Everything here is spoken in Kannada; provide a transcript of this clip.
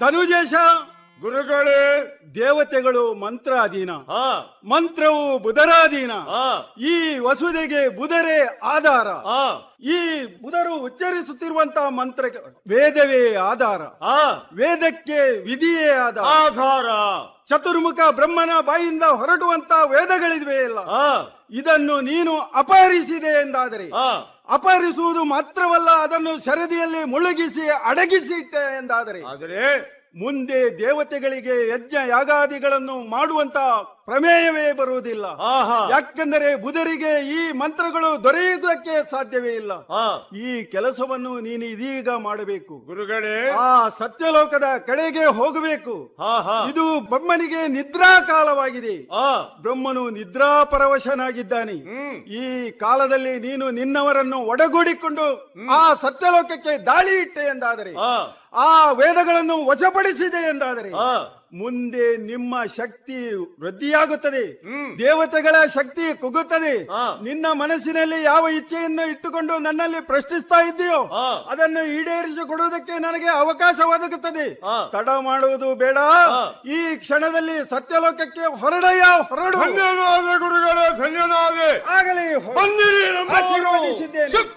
ತನುಜೇಶ ಗುರುಗಳೇ ದೇವತೆಗಳು ಮಂತ್ರ ಅಧೀನ ಹಾ ಮಂತ್ರವು ಬುಧರಾಧೀನ ಹಾ ಈ ವಸುದೆಗೆ ಬುಧರೇ ಆಧಾರ ಹಾ ಈ ಬುಧರು ಉಚ್ಚರಿಸುತ್ತಿರುವಂತಹ ಮಂತ್ರ ವೇದವೇ ಆಧಾರ ಹಾ ವೇದಕ್ಕೆ ವಿಧಿಯೇ ಆಧಾರ ಆಧಾರ ಚತುರ್ಮುಖ ಬ್ರಹ್ಮನ ಬಾಯಿಂದ ಹೊರಡುವಂತ ವೇದಗಳಿವೆ ಅಲ್ಲ ಹಾ ಇದನ್ನು ನೀನು ಅಪಹರಿಸಿದೆ ಎಂದಾದರೆ ಹಾ ಅಪಹರಿಸುವುದು ಮಾತ್ರವಲ್ಲ ಅದನ್ನು ಸರದಿಯಲ್ಲಿ ಮುಳುಗಿಸಿ ಅಡಗಿಸಿ ಇಟ್ಟೆ ಎಂದಾದರೆ ಆದರೆ ಮುಂದೆ ದೇವತೆಗಳಿಗೆ ಯಜ್ಞ ಯಾಗಾದಿಗಳನ್ನು ಮಾಡುವಂತ ಪ್ರಮೇಯವೇ ಬರುವುದಿಲ್ಲ ಆಹಾ ಯಾಕೆಂದರೆ ಬುಧರಿಗೆ ಈ ಮಂತ್ರಗಳು ದೊರೆಯುವುದಕ್ಕೆ ಸಾಧ್ಯವೇ ಇಲ್ಲ ಹಾ ಈ ಕೆಲಸವನ್ನು ನೀನು ಇದೀಗ ಮಾಡಬೇಕು ಗುರುಗಳೇ ಆ ಸತ್ಯಲೋಕದ ಕಡೆಗೆ ಹೋಗಬೇಕು ಹಾ ಹಾ ಇದು ಬ್ರಹ್ಮನಿಗೆ ನಿದ್ರಾ ಕಾಲವಾಗಿದೆ ಹಾ ಬ್ರಹ್ಮನು ನಿದ್ರಾ ಪರವಶನಾಗಿದ್ದಾನೆ ಹ್ಮ್ ಈ ಕಾಲದಲ್ಲಿ ನೀನು ನಿನ್ನವರನ್ನು ಒಡಗೂಡಿಕೊಂಡು ಆ ಸತ್ಯಲೋಕಕ್ಕೆ ದಾಳಿ ಇಟ್ಟೆ ಎಂದಾದರೆ ಹಾ ಆ ವೇದಗಳನ್ನು ವಶಪಡಿಸಿದೆ ಎಂದಾದರೆ ಹಾ ಮುಂದೆ ನಿಮ್ಮ ಶಕ್ತಿ ವೃದ್ಧಿಯಾಗುತ್ತದೆ ಹ್ಮ್. ದೇವತೆಗಳ ಶಕ್ತಿ ಕುಗ್ಗುತ್ತದೆ ಹಾ. ನಿನ್ನ ಮನಸ್ಸಿನಲ್ಲಿ ಯಾವ ಇಚ್ಛೆಯನ್ನು ಇಟ್ಟುಕೊಂಡು ನನ್ನಲ್ಲಿ ಪ್ರಶ್ನಿಸ್ತಾ ಇದ್ದೀಯೋ ಹಾ. ಅದನ್ನು ಈಡೇರಿಸಿಕೊಡುವುದಕ್ಕೆ ನನಗೆ ಅವಕಾಶ ಒದಗುತ್ತದೆ ಹಾ. ತಡ ಮಾಡುವುದು ಬೇಡ ಹಾ. ಈ ಕ್ಷಣದಲ್ಲಿ ಸತ್ಯಲೋಕಕ್ಕೆ ಹೊರಡಯ್ಯ ಹೊರಡು ಧನ್ಯನಾದೆ ಗುರುಗಳೇ ಧನ್ಯನಾದೆ ಆಗಲಿ ಬಂದಿರಿ ನಮ್ಮ ಆಶೀರ್ವದಿಸಿದ್ದೇನೆ. ಶಕ್ತಿ